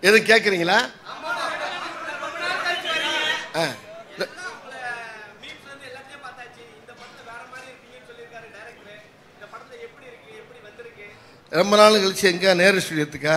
எதுவும் கேட்குறீங்களா ஆ இந்த- மீம்ஸ் வந்து எல்லாத்தையும் பார்த்தாச்சு இந்த படத்துல வேற மாதிரி இருக்கீங்கன்னு சொல்லியிருக்காரு டைரக்டர் இந்த படத்துல எப்படி இருக்கு எப்படி வந்திருக்கு ரொம்ப நாள் கழிச்சு எங்க நேரு ஸ்டுடியோத்துக்கா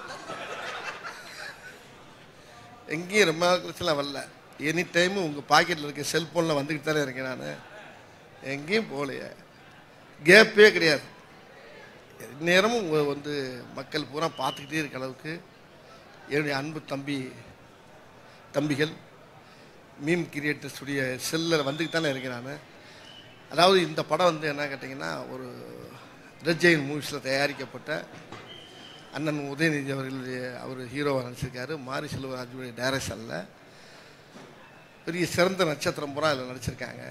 எங்கேயும் ரொம்ப நாள் கழிச்சுலாம் வரல எனி டைமும் உங்கள் பாக்கெட்டில் இருக்க செல்ஃபோனில் வந்துக்கிட்டு தானே இருக்கேன் நான் எங்கேயும் போகலையே கேப்பே கிடையாது நேரமும் உங்க வந்து மக்கள் பூரா பார்த்துக்கிட்டே இருக்க அளவுக்கு என்னுடைய அன்பு தம்பி தம்பிகள் மீம் கிரியேட்டர்ஸுடைய செல்லில் வந்துக்கிட்டு தானே இருக்கேன் நான் அதாவது இந்த படம் வந்து என்ன கேட்டிங்கன்னா ஒரு ரெஜெயின் மூவிஸில் தயாரிக்கப்பட்ட அண்ணன் உதயநிதி அவர்களுடைய அவர் ஹீரோவாக நடிச்சிருக்காரு மாரி செல்வராஜுடைய டைரக்ஷனில் பெரிய சிறந்த நட்சத்திரம் பூரா அதில் நடிச்சிருக்காங்க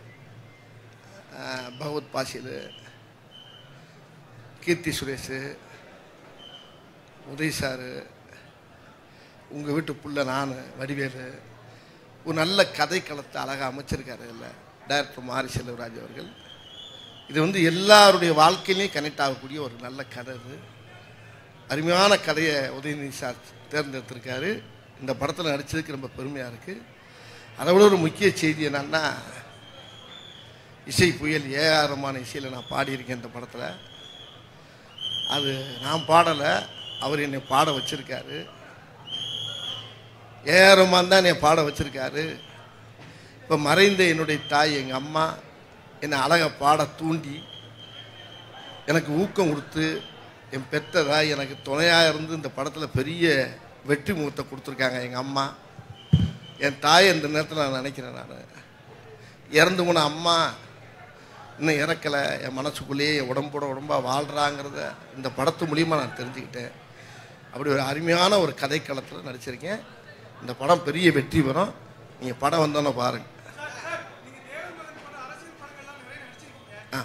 ஆஹ் பகவத் பாசில் கீர்த்தி சுரேஷ் உதய் சாரு உங்கள் வீட்டு புள்ள நான் வடிவேலு ஒரு நல்ல கதைக்களத்தை அழகாக அமைச்சிருக்காரு இதில் டைரக்டர் மாரி செல்வராஜ் அவர்கள் இது வந்து எல்லாருடைய வாழ்க்கையிலையும் கனெக்ட் ஆகக்கூடிய ஒரு நல்ல கதை இது அருமையான கதையை உதயநிதி சார் தேர்ந்தெடுத்திருக்காரு இந்த படத்தில் நடிச்சதுக்கு ரொம்ப பெருமையாக இருக்குது அதை விட ஒரு முக்கிய செய்தி என்னன்னா இசை புயல் ஏஆரமான இசையில் நான் பாடியிருக்கேன் இந்த படத்தில் அது நான் பாடலை அவர் என்னை பாட வச்சிருக்காரு ஏஆரமான் தான் என்னை பாட வச்சிருக்காரு இப்போ மறைந்த என்னுடைய தாய் எங்கள் அம்மா என்னை அழகா பாட தூண்டி எனக்கு ஊக்கம் கொடுத்து என் பெத்த தாய் எனக்கு துணையாக இருந்து இந்த படத்தில் பெரிய வெற்றி முகத்தை கொடுத்துருக்காங்க எங்கள் அம்மா என் தாய் இந்த நேரத்தில் நான் நினைக்கிறேன் நான் இறந்து போன அம்மா இன்னும் இறக்கலை என் மனசுக்குள்ளேயே என் உடம்போட உடம்பாக வாழ்கிறாங்கிறத இந்த படத்து மூலியமா நான் தெரிஞ்சுக்கிட்டேன் அப்படி ஒரு அருமையான ஒரு கதைக்களத்தில் நடிச்சிருக்கேன் இந்த படம் பெரிய வெற்றி பெறும் நீங்கள் படம் வந்தோன்னே பாருங்கள் ஆ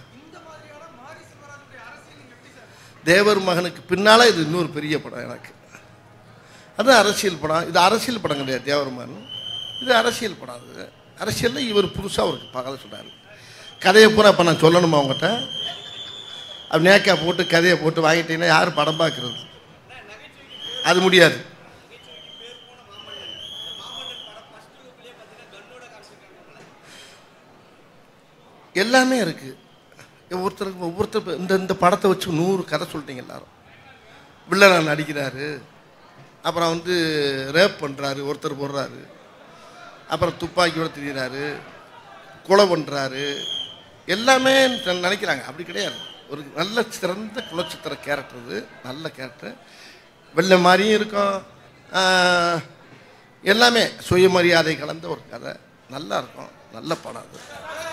தேவர் மகனுக்கு பின்னால் இது இன்னொரு பெரிய படம் எனக்கு அது அரசியல் படம் இது அரசியல் படம் கிடையாது தேவர் மகன் இது அரசியல் படம் அது அரசியலில் இவர் புதுசாக ஒரு பகலை சொல்கிறாரு கதையை பூரா இப்போ நான் சொல்லணுமா அவங்ககிட்ட அப்படி நேக்கா போட்டு கதையை போட்டு வாங்கிட்டீங்கன்னா யார் படம் பார்க்குறது அது முடியாது எல்லாமே இருக்கு ஒவ்வொருத்தருக்கு ஒவ்வொருத்தர் இப்ப இந்த இந்த படத்தை வச்சு நூறு கதை சொல்லிட்டீங்க எல்லாரும் வில்லனா நடிக்கிறாரு அப்புறம் வந்து ரேப் பண்ணுறாரு ஒருத்தர் போடுறாரு அப்புறம் துப்பாக்கியோட திரியிறாரு கொலை பண்ணுறாரு எல்லாமே ந- நினைக்கிறாங்க அப்படி கிடையாது ஒரு நல்ல சிறந்த குலச்சித்திர கேரக்டர் இது நல்ல கேரக்டர் வெள்ளை மாதிரியும் இருக்கும் ஆஹ், எல்லாமே சுயமரியாதை கலந்த ஒரு கதை நல்லா இருக்கும் நல்ல படம் அது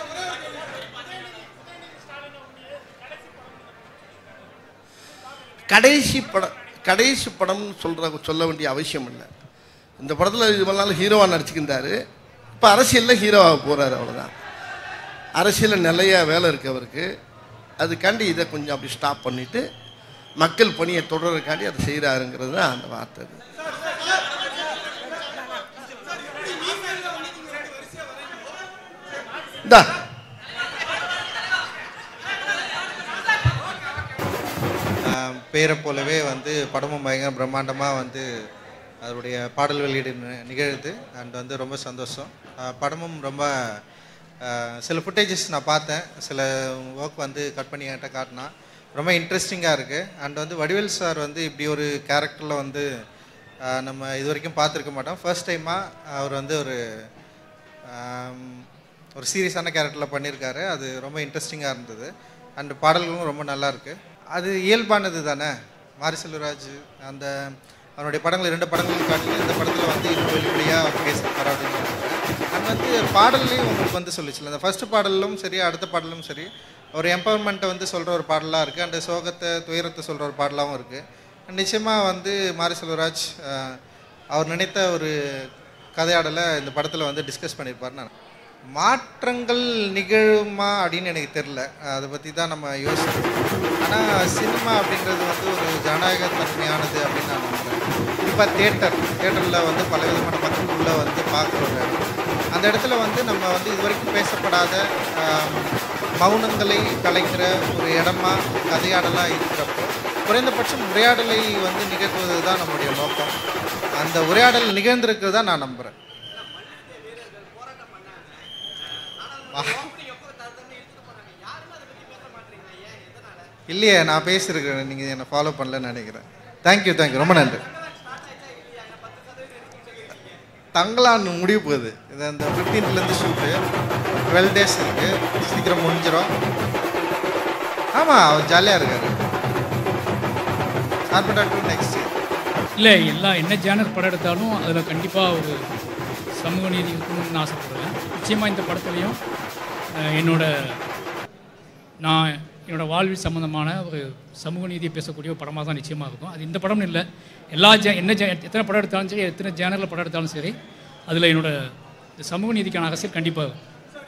கடைசி படம் கடைசி படம்னு சொல்ற சொல்ல வேண்டிய அவசியம் இல்லை இந்த படத்தில் இவ்வளவு நாள் ஹீரோவாக நடிச்சுக்கிருந்தாரு இப்போ அரசியலில் ஹீரோவாக போகிறாரு அவ்வளோதான் அரசியலில் நிறைய வேலை இருக்கு அவருக்கு அதுக்காண்டி இதை கொஞ்சம் அப்படி ஸ்டாப் பண்ணிட்டு மக்கள் பணியை தொடர்றதுக்காண்டி அதை செய்கிறாருங்கிறது தான் அந்த வார்த்தை அது இந்தா ஆஹ் பேரை போலவே வந்து படமும் பயங்கர பிரம்மாண்டமாக வந்து அதனுடைய பாடல் வெளியீடு நி- நிகழுது அண்ட் வந்து ரொம்ப சந்தோஷம் ஆஹ் படமும் ரொம்ப ஆஹ் சில ஃபுட்டேஜஸ் நான் பார்த்தேன் சில ஒர்க் வந்து கட் பண்ணி என்கிட்ட காட்டினா ரொம்ப இன்ட்ரெஸ்டிங்காக இருக்குது அண்ட் வந்து வடிவேல் சார் வந்து இப்படி ஒரு கேரக்டரில் வந்து ஆஹ் நம்ம இது வரைக்கும் பார்த்துருக்க மாட்டோம் ஃபர்ஸ்ட் டைமாக அவர் வந்து ஒரு ஆம், ஒரு சீரியஸான கேரக்டரில் பண்ணியிருக்காரு அது ரொம்ப இன்ட்ரெஸ்டிங்காக இருந்தது அண்ட் பாடல்களும் ரொம்ப நல்லா இருக்கு அது இயல்பானது தானே மாரி செல்வராஜ் அந்த அவருடைய படங்கள் இரண்டு படங்கள் காட்டிலும் இந்த படத்தில் வந்து இன்னும் வெளிப்படையாக பேசியிருக்காரு அப்படின்னு நினைக்கிறேன் அண்ட் வந்து பாடல்லையும் உங்களுக்கு வந்து சொல்லிச்சுல அந்த ஃபர்ஸ்ட் பாடலும் சரி அடுத்த பாடலும் சரி ஒரு எம்பவர்மெண்ட்டை வந்து சொல்கிற ஒரு பாடலாக இருக்குது அண்ட் சோகத்தை துயரத்தை சொல்கிற ஒரு பாடலாகவும் இருக்குது நிச்சயமாக வந்து மாரி செல்வராஜ் ஆஹ், அவர் நினைத்த ஒரு கதையாடலை இந்த படத்தில் வந்து டிஸ்கஸ் பண்ணியிருப்பார் நான் மாற்றங்கள் நிகழுமா அப்படின்னு எனக்கு தெரில அதை பற்றி தான் நம்ம யோசிக்கணும் ஆனால் சினிமா அப்படின்றது வந்து ஒரு ஜனநாயக தன்மையானது அப்படின்னு நான் நம்புகிறேன் குறிப்பாக தேட்டர் தேட்டரில் வந்து பலவிதமான மக்கள் உள்ள வந்து பார்க்குற ஒரு இடம் அந்த இடத்துல வந்து நம்ம வந்து இது வரைக்கும் பேசப்படாத ஆம், மௌனங்களை கலைக்கிற ஒரு இடமா கதையாடலாக இருக்கிறப்போ குறைந்தபட்சம் உரையாடலை வந்து நிகழ்த்துவது தான் நம்முடைய நோக்கம் அந்த உரையாடல் நிகழ்ந்திருக்கிறதா நான் நம்புகிறேன் இல்லையே நான் பேசியிருக்கிறேன் நீங்கள் என்னை ஃபாலோ பண்ணலன்னு நினைக்கிறேன் தேங்க்யூ தேங்க்யூ ரொம்ப நன்றி தங்கலான் முடிய போகுது இது அந்த ஃபிஃப்டீன்த்லேருந்து ஷூட்டு டுவெல் டேஸ் இருக்குது சீக்கிரம் முடிஞ்சிடும் ஆமாம் அவர் ஜாலியாக இருக்காரு சார்பட்டா டூ நெக்ஸ்ட் இயர் இல்லை எல்லா என்ன ஜேனர் படம் எடுத்தாலும் அதில் கண்டிப்பாக ஒரு சமூக நீதி இருக்கணும்னு நான் ஆசைப்படுறேன் நிச்சயமாக இந்த படத்துலையும் அஹ், என்னோட நான் என்னோட வாழ்வில் சம்மந்தமான ஒரு சமூக நீதியை பேசக்கூடிய ஒரு படமாக தான் நிச்சயமாக இருக்கும் அது இந்த படம்னு இல்லை எல்லா ஜே என்ன ஜே எத்தனை படம் எடுத்தாலும் சரி எத்தனை ஜேனரில் படம் எடுத்தாலும் சரி அதில் என்னோட இந்த சமூக நீதிக்கான அரசியல் கண்டிப்பாக இருக்கும்.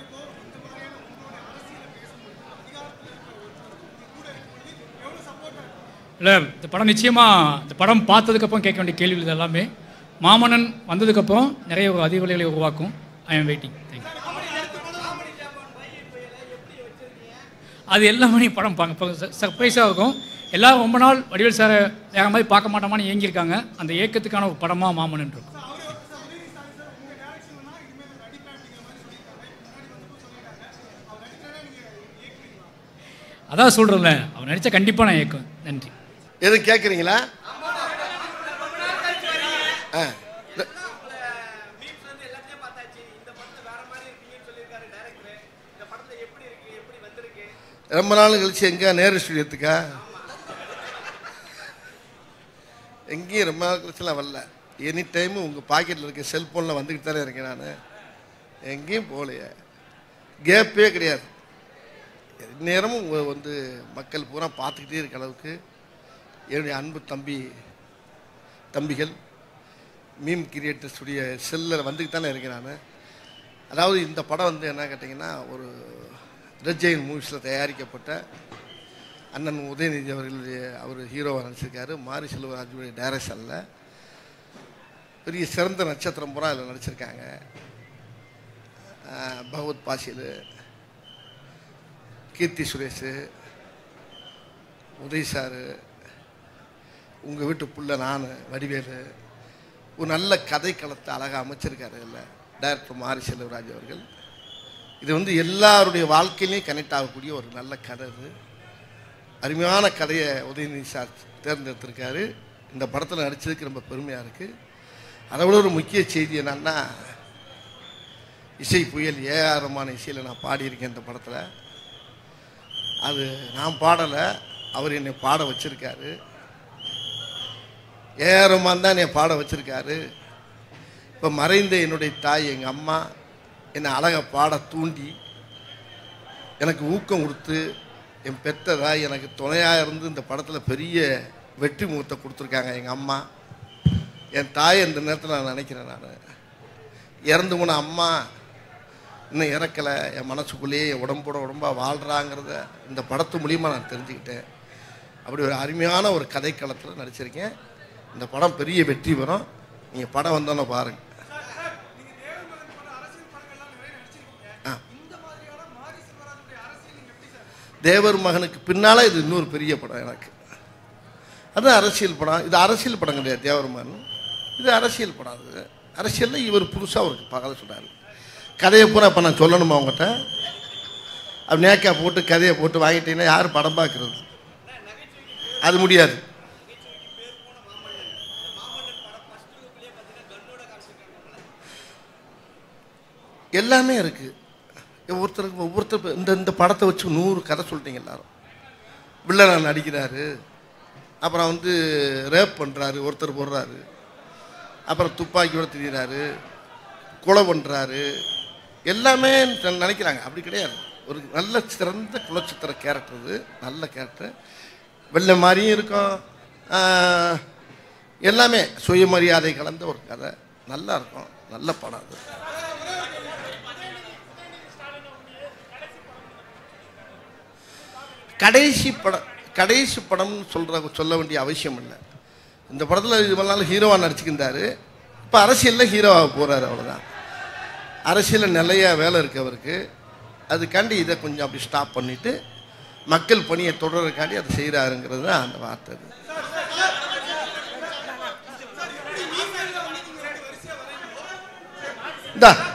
இல்லை இந்த படம் நிச்சயமாக இந்த படம் பார்த்ததுக்கப்புறம் கேட்க வேண்டிய கேள்விகள் இது எல்லாமே மாமன்னன் வந்ததுக்கப்புறம் நிறைய ஒரு அதிர்வலைகளை உருவாக்கும் ஐ எம் வெயிட்டிங் தேங்க்யூ அது எல்லாமே நீ படம் பார்க்க சர்ப்ரைஸாக இருக்கும் எல்லாரும் ரொம்ப நாள் வடிவேல் சாரை வேற மாதிரி பார்க்க மாட்டோமான்னு ஏங்கியிருக்காங்க அந்த ஏக்கத்துக்கான ஒரு படமாக மாமன்னன் இருக்கும் அதான் சொல்கிறேன்ல அவன் நடித்தா கண்டிப்பாக நான் ஏக்குவேன் நன்றி எதுவும் கேட்குறீங்களா ஆ இல்ல, மீம்ஸ் வந்து எல்லாத்தையும் பார்த்தாச்சு இந்த படத்துல வேற மாதிரி இருக்கீங்கன்னு சொல்லியிருக்காரு டைரக்டர் இந்த படத்துல எப்படி இருக்கு எப்படி வந்திருக்கு ரொம்ப நாள் கழிச்சு எங்க நேரு ஸ்டுடியோத்துக்கா எங்கேயும் ரொம்ப நாள் கழிச்சுலாம் வரல எனி டைம் உங்கள் பாக்கெட்டில் இருக்க செல்ஃபோனில் வந்துக்கிட்டு தானே இருக்கேன் நான் எங்கேயும் போகலையே கேப்பே கிடையாது நேரமும் உங்க- வந்து மக்கள் பூரா பார்த்துக்கிட்டே இருக்க அளவுக்கு என்னுடைய அன்பு தம்பி தம்பிகள் மீம் கிரியேட்டர்ஸுடைய செல்லில் வந்துக்கிட்டு தானே இருக்கேன் நான் அதாவது இந்த படம் வந்து என்ன கேட்டிங்கன்னா ஒரு ரெஜெயின் மூவிஸில் தயாரிக்கப்பட்ட அண்ணன் உதயநிதி அவர்களுடைய அவர் ஹீரோவாக நடிச்சிருக்காரு மாரி செல்வராஜுடைய டைரக்ஷனில் பெரிய சிறந்த நட்சத்திரம் பூரா அதில் நடிச்சிருக்காங்க ஆஹ் பகவத் பாசில் கீர்த்தி சுரேஷ் உதய் சாரு உங்கள் வீட்டு புள்ள நான் வடிவேலு ஒரு நல்ல கதைக்களத்தை அழகாக அமைச்சிருக்காரு இல்லை டைரக்டர் மாரி செல்வராஜ் அவர்கள் இது வந்து எல்லாருடைய வாழ்க்கையிலையும் கனெக்ட் ஆகக்கூடிய ஒரு நல்ல கதை இது அருமையான கதையை உதயநிதி சார் தேர்ந்தெடுத்திருக்காரு இந்த படத்தில் நடிச்சதுக்கு ரொம்ப பெருமையாக இருக்குது அதை விட ஒரு முக்கிய செய்தி என்னன்னா இசை புயல் ஏஆரமான இசையில் நான் பாடியிருக்கேன் இந்த படத்தில் அது நான் பாடலை அவர் என்னை பாட வச்சிருக்காரு ஏஆரமான் தான் என்னை பாட வச்சிருக்காரு இப்போ மறைந்த என்னுடைய தாய் எங்கள் அம்மா என்னை அழகா பாட தூண்டி எனக்கு ஊக்கம் கொடுத்து என் பெத்த தாய் எனக்கு துணையாக இருந்து இந்த படத்தில் பெரிய வெற்றி முகத்தை கொடுத்துருக்காங்க எங்கள் அம்மா என் தாயை இந்த நேரத்தில் நான் நினைக்கிறேன் நான் இறந்து போன அம்மா இன்னும் இறக்கலை என் மனசுக்குள்ளேயே என் உடம்போட உடம்பாக வாழ்கிறாங்கிறத இந்த படத்து மூலியமாக நான் தெரிஞ்சுக்கிட்டேன் அப்படி ஒரு அருமையான ஒரு கதைக்களத்தில் நடிச்சிருக்கேன் இந்த படம் பெரிய வெற்றி பெறும் நீங்கள் படம் வந்தோன்னே பாருங்கள் தேவர் மகனுக்கு பின்னால் இது இன்னொரு பெரிய படம் எனக்கு அது அரசியல் படம் இது அரசியல் படம் கிடையாது தேவர் மகன் இது அரசியல் படம் அது அரசியலில் இவர் புதுசாக ஒரு பகலை சொல்கிறாரு கதையை பூரா இப்போ நான் சொல்லணுமா அவங்ககிட்ட அப்படி நேக்கா போட்டு கதையை போட்டு வாங்கிட்டீங்கன்னா யார் படம் பார்க்குறது அது முடியாது எல்லாமே இருக்குது ஒவ்வொருத்தருக்கு ஒவ்வொருத்தர் இந்த இந்த படத்தை வச்சு நூறு கதை சொல்லிட்டீங்க எல்லாரும் வில்லனா நடிக்கிறாரு அப்புறம் வந்து ரேப் பண்ணுறாரு ஒருத்தர் போடுறாரு அப்புறம் துப்பாக்கியோட திரியிறாரு கொலை பண்ணுறாரு எல்லாமே ந- நினைக்கிறாங்க அப்படி கிடையாது ஒரு நல்ல சிறந்த குலச்சித்திர கேரக்டர் இது நல்ல கேரக்டர் வெள்ளை மாதிரியும் இருக்கும் ஆஹ், எல்லாமே சுயமரியாதை கலந்த ஒரு கதை நல்லா இருக்கும் நல்ல படம் அது கடைசி படம் கடைசி படம்னு சொல்ற சொல்ல வேண்டிய அவசியம் இல்லை இந்த படத்தில் இவ்வளவு நாள் ஹீரோவாக நடிச்சுக்கிருந்தாரு இப்போ அரசியலில் ஹீரோவாக போகிறாரு அவ்வளோதான் அரசியலில் நிறைய வேலை இருக்கு அவருக்கு அதுக்காண்டி இதை கொஞ்சம் அப்படி ஸ்டாப் பண்ணிவிட்டு மக்கள் பணியை தொடர்றதுக்காண்டி அதை செய்கிறாருங்கிறது தான் அந்த வார்த்தை அது இந்தா